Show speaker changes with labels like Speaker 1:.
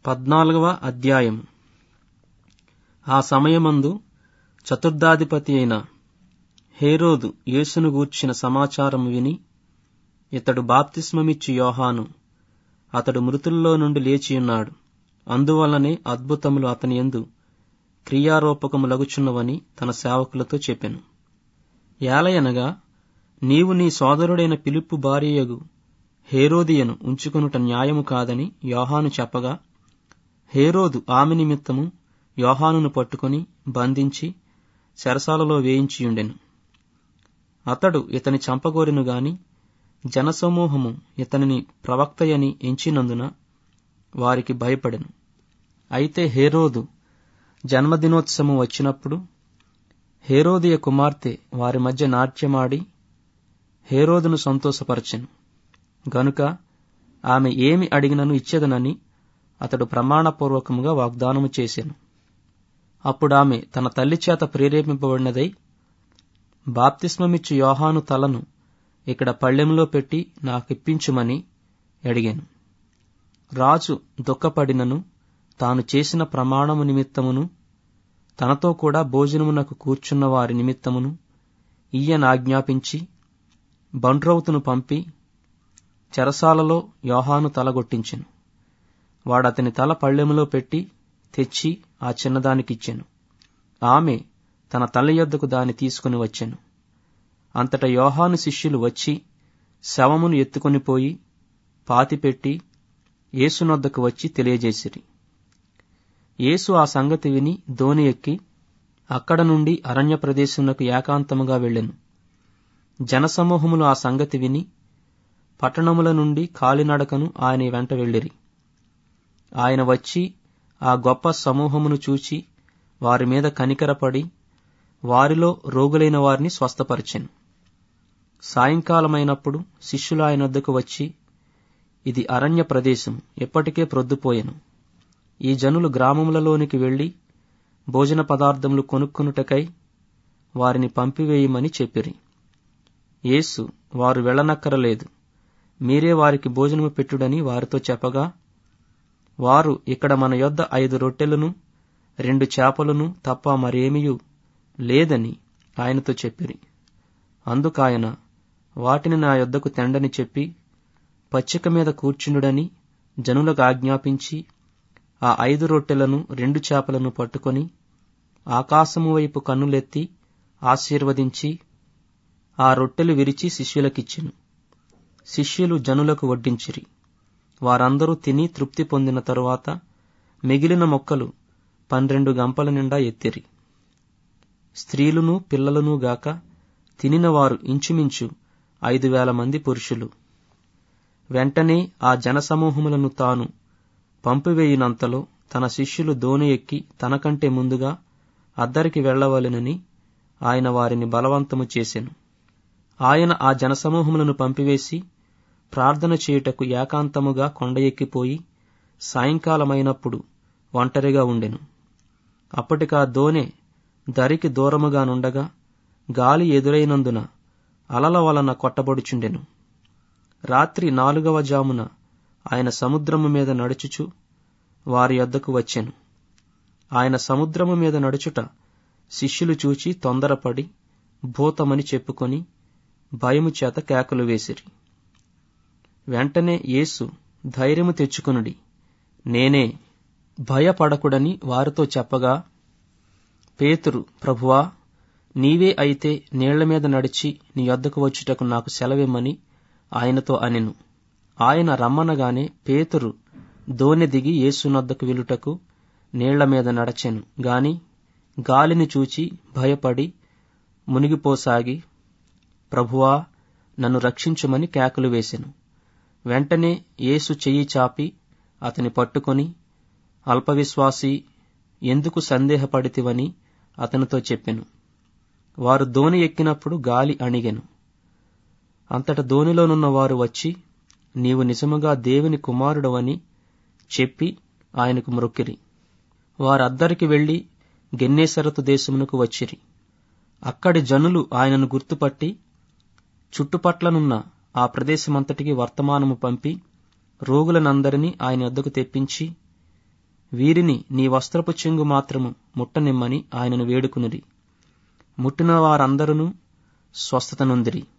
Speaker 1: పద్నాలుగవ అధ్యాయం ఆ సమయమందు చతుర్థాధిపతి అయిన హేరోదు యేసును గూర్చిన సమాచారము విని ఇతడు బాప్తిస్మమిచ్చు యోహాను అతడు మృతుల్లో నుండి లేచియున్నాడు అందువల్లనే అద్భుతములు అతని యందు క్రియారూపకములగుచున్నవని తన సేవకులతో చెప్పెను ఏలయనగా నీవు నీ సోదరుడైన పిలుపు భార్యయగు హేరోదియను ఉంచుకొనుట న్యాయము కాదని యోహాను చెప్పగా హేరోదు ఆమె నిమిత్తము యోహానును పట్టుకొని బంధించి చెరసాలలో వేయించియుండెను అతడు ఇతని చంపగోరెను గాని జనసమూహము ఇతనిని ప్రవక్తయని ఎంచినందున వారికి భయపడెను అయితే హేరోదు జన్మదినోత్సవం వచ్చినప్పుడు హేరోదియ కుమార్తె వారి మధ్య నాట్యమాడి హేరోదును సంతోషపరచెను గనుక ఆమె ఏమి అడిగినను ఇచ్చేదనని అతడు ప్రమాణపూర్వకముగా వాగ్దానము చేసెను అప్పుడామె తన తల్లి చేత ప్రేరేపింపబడినదై బాప్తిస్మమిచ్చు యోహాను తలను ఇక్కడ పళ్ళెంలో పెట్టి నాకిప్పించుమని అడిగాను రాజు దుఃఖపడినను తాను చేసిన ప్రమాణము నిమిత్తమును తనతో కూడా భోజనమునకు కూర్చున్న వారి నిమిత్తమును ఈయన ఆజ్ఞాపించి బండ్రౌతును పంపి చెరసాలలో యోహాను తలగొట్టించెను వాడతని తల పళ్ళెములో పెట్టి తెచ్చి ఆ చిన్నదానికిచ్చెను ఆమె తన తల్లి యొద్దకు దాని తీసుకుని వచ్చెను అంతట యోహాను శిష్యులు వచ్చి శవమును ఎత్తుకొని పోయి పాతిపెట్టి యేసునొద్దకు వచ్చి తెలియజేసిరి యేసు ఆ సంగతి విని దోని ఎక్కి అక్కడ నుండి అరణ్య ప్రదేశమునకు ఏకాంతముగా వెళ్ళెను జనసమూహములు ఆ సంగతి విని పట్టణముల నుండి కాలినడకను ఆయన వెంట వెళ్ళిరి ఆయన వచ్చి ఆ గొప్ప సమూహమును చూచి వారి మీద కనికరపడి వారిలో రోగులైన వారిని స్వస్థపరిచెను సాయంకాలమైనప్పుడు శిష్యులు ఆయన వద్దకు వచ్చి ఇది అరణ్య ప్రదేశం ఎప్పటికే ప్రొద్దుపోయెను ఈ జనులు గ్రామములలోనికి వెళ్లి భోజన పదార్థములు కొనుక్కునుటకై వారిని పంపివేయమని చెప్పిరి యేసు వారు వెళ్ళనక్కరలేదు మీరే వారికి భోజనము పెట్టుడని వారితో చెప్పగా వారు ఇక్కడ మన యొద్ద ఐదు రొట్టెలను రెండు చేపలను తప్ప మరేమియూ లేదని ఆయనతో చెప్పిరి అందుకాయన వాటిని నా యొద్దకు తెండని చెప్పి పచ్చిక మీద కూర్చుండుడని జనులకు ఆజ్ఞాపించి ఆ ఐదు రొట్టెలను రెండు చేపలను పట్టుకొని ఆకాశము వైపు కన్నులెత్తి ఆశీర్వదించి ఆ రొట్టెలు విరిచి శిష్యులకిచ్చెను శిష్యులు జనులకు వడ్డించిరి వారందరూ తిని తృప్తి పొందిన తరువాత మిగిలిన మొక్కలు పన్నెండు గంపల నిండా ఎత్తిరి స్త్రీలును పిల్లలను గాక తినిన వారు ఇంచుమించు ఐదు వేల మంది పురుషులు వెంటనే ఆ జనసమూహములను తాను పంపివేయినంతలో తన శిష్యులు దోణి ఎక్కి తనకంటే ముందుగా అద్దరికి వెళ్లవలెనని ఆయన వారిని బలవంతము చేసెను ఆయన ఆ జనసమూహములను పంపివేసి ప్రార్థన చేయుటకు ఏకాంతముగా కొండ ఎక్కిపోయి సాయంకాలమైనప్పుడు ఒంటరిగా ఉండెను అప్పటికా దోనె దరికి దూరముగా నుండగా గాలి ఎదురైనందున అలల వలన కొట్టబడుచుండెను రాత్రి నాలుగవ జామున ఆయన సముద్రము మీద నడుచుచు వారి యొద్దకు వచ్చెను ఆయన సముద్రము మీద నడుచుట శిష్యులు చూచి తొందరపడి భూతమని చెప్పుకొని భయము చేత కేకలు వేసిరి వెంటనే యేసు ధైర్యము తెచ్చుకునుడి నేనే భయపడకుడని వారితో చెప్పగా పేతురు ప్రభువా నీవే అయితే నీళ్ల మీద నడిచి నీ యొద్దకు వచ్చుటకు నాకు సెలవిమ్మని ఆయనతో అనెను ఆయన రమ్మనగానే పేతురు దోనె దిగి యేసునొద్దకు వెలుటకు నీళ్ల మీద నడచెను గాని గాలిని చూచి భయపడి మునిగిపోసాగి ప్రభువా నన్ను రక్షించుమని కేకలు వేసెను వెంటనే యేసు చెయ్యి చాపి అతని పట్టుకొని అల్పవిశ్వాసి ఎందుకు సందేహపడితివని అతనితో చెప్పెను వారు దోణి ఎక్కినప్పుడు గాలి అణిగెను అంతట దోణిలోనున్న వారు వచ్చి నీవు నిజముగా దేవుని కుమారుడవని చెప్పి ఆయనకు మ్రొక్కిరి వారద్దరికి వెళ్లి గెన్నేసరతు దేశమునకు వచ్చిరి అక్కడి జనులు ఆయనను గుర్తుపట్టి చుట్టుపట్లనున్న ఆ ప్రదేశమంతటికి వర్తమానము పంపి రోగులనందరినీ ఆయన వద్దకు తెప్పించి వీరిని నీ వస్త్రపు చెంగు మాత్రము ముట్టనిమ్మని ఆయనను వేడుకునిరి ముట్టిన వారందరూ స్వస్థత నొందిరి